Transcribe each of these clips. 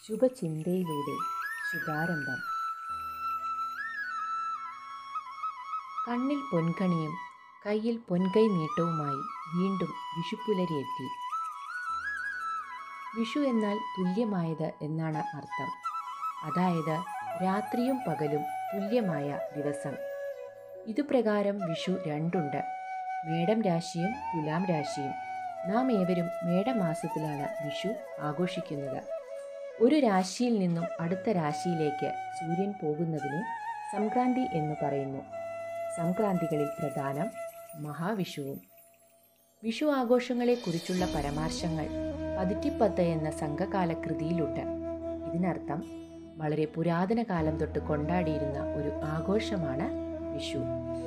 ശുഭചിന്തയിലൂടെ ശുഭാരംഭം കണ്ണിൽ പൊൻകണിയും കയ്യിൽ പൊൻകൈ നീട്ടവുമായി വീണ്ടും വിഷുപ്പുലരിയെത്തി വിഷു എന്നാൽ തുല്യമായത് എന്നാണ് അർത്ഥം അതായത് രാത്രിയും പകലും തുല്യമായ ദിവസം ഇതുപ്രകാരം വിഷു രണ്ടുണ്ട് മേടം രാശിയും തുലാം രാശിയും നാം ഏവരും മേടമാസത്തിലാണ് വിഷു ആഘോഷിക്കുന്നത് ഒരു രാശിയിൽ നിന്നും അടുത്ത രാശിയിലേക്ക് സൂര്യൻ പോകുന്നതിനെ സംക്രാന്തി എന്ന് പറയുന്നു സംക്രാന്തികളിൽ പ്രധാനം മഹാവിഷുവും വിഷു ആഘോഷങ്ങളെക്കുറിച്ചുള്ള പരാമർശങ്ങൾ പതിറ്റിപ്പത്ത് എന്ന സംഘകാല കൃതിയിലുണ്ട് ഇതിനർത്ഥം വളരെ പുരാതന കാലം തൊട്ട് കൊണ്ടാടിയിരുന്ന ഒരു ആഘോഷമാണ് വിഷു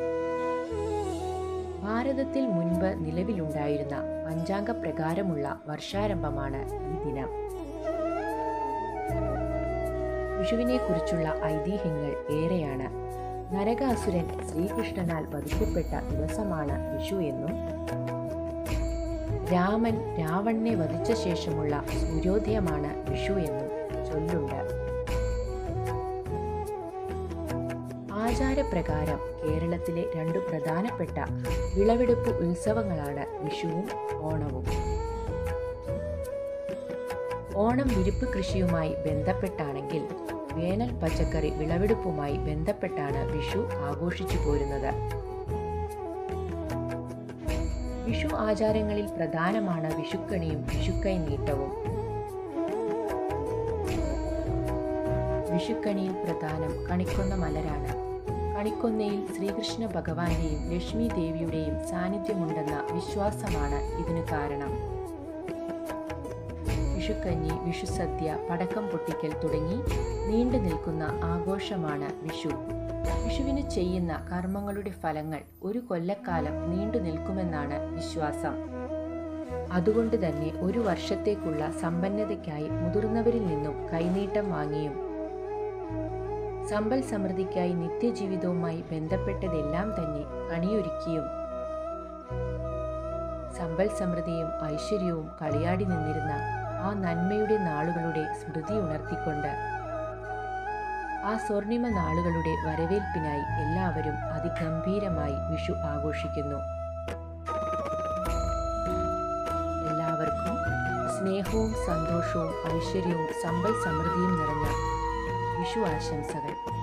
ഭാരതത്തിൽ മുൻപ് നിലവിലുണ്ടായിരുന്ന പഞ്ചാംഗ പ്രകാരമുള്ള വർഷാരംഭമാണ് ഈ ദിനം വിഷുവിനെ കുറിച്ചുള്ള ഐതിഹ്യങ്ങൾ ഏറെയാണ് നരകാസുരൻ ശ്രീകൃഷ്ണനാൽ വധിക്കപ്പെട്ട ദിവസമാണ് വിഷു എന്നും രാമൻ രാവണനെ വധിച്ച ശേഷമുള്ള സൂര്യോദയമാണ് വിഷു എന്നും ചൊല്ലുണ്ട് ആചാരപ്രകാരം കേരളത്തിലെ രണ്ടു പ്രധാനപ്പെട്ട വിളവെടുപ്പ് ഉത്സവങ്ങളാണ് വിഷുവും ഓണവും ഓണം വിരിപ്പ് കൃഷിയുമായി ബന്ധപ്പെട്ടാണെങ്കിൽ വേനൽ പച്ചക്കറി വിളവെടുപ്പുമായി ബന്ധപ്പെട്ടാണ് വിഷു ആഘോഷിച്ചു പോരുന്നത് വിഷു ആചാരങ്ങളിൽ പ്രധാനമാണ് വിഷുക്കണിയും വിഷുക്കൈ നീട്ടവും വിഷുക്കണിയിൽ പ്രധാനം കണിക്കൊന്ന മലരാണ് കണിക്കൊന്നയിൽ ശ്രീകൃഷ്ണ ഭഗവാന്റെയും ലക്ഷ്മി ദേവിയുടെയും സാന്നിധ്യമുണ്ടെന്ന വിശ്വാസമാണ് ഇതിനു കാരണം വിഷുക്കഞ്ഞി വിഷുസദ്യ പടക്കം പൊട്ടിക്കൽ തുടങ്ങി നീണ്ടു നിൽക്കുന്ന ആഘോഷമാണ് വിഷു വിഷുവിന് ചെയ്യുന്ന കർമ്മങ്ങളുടെ ഫലങ്ങൾ ഒരു കൊല്ലക്കാലം നീണ്ടു നിൽക്കുമെന്നാണ് വിശ്വാസം അതുകൊണ്ട് തന്നെ ഒരു വർഷത്തേക്കുള്ള സമ്പന്നതയ്ക്കായി മുതിർന്നവരിൽ നിന്നും കൈനീട്ടം വാങ്ങിയും സമ്പൽ സമൃദ്ധിക്കായി നിത്യജീവിതവുമായി ബന്ധപ്പെട്ടതെല്ലാം തന്നെ കണിയൊരുക്കിയും സമ്പൽ സമൃദ്ധിയും ഐശ്വര്യവും കളിയാടി നിന്നിരുന്ന ആ നന്മയുടെ നാളുകളുടെ സ്മൃതി ഉണർത്തിക്കൊണ്ട് ആ സ്വർണിമ നാളുകളുടെ വരവേൽപ്പിനായി എല്ലാവരും അതിഗംഭീരമായി വിഷു ആഘോഷിക്കുന്നു എല്ലാവർക്കും സ്നേഹവും സന്തോഷവും ഐശ്വര്യവും സമ്പൽ സമൃദ്ധിയും നിറഞ്ഞ വിഷു ആശംസകൾ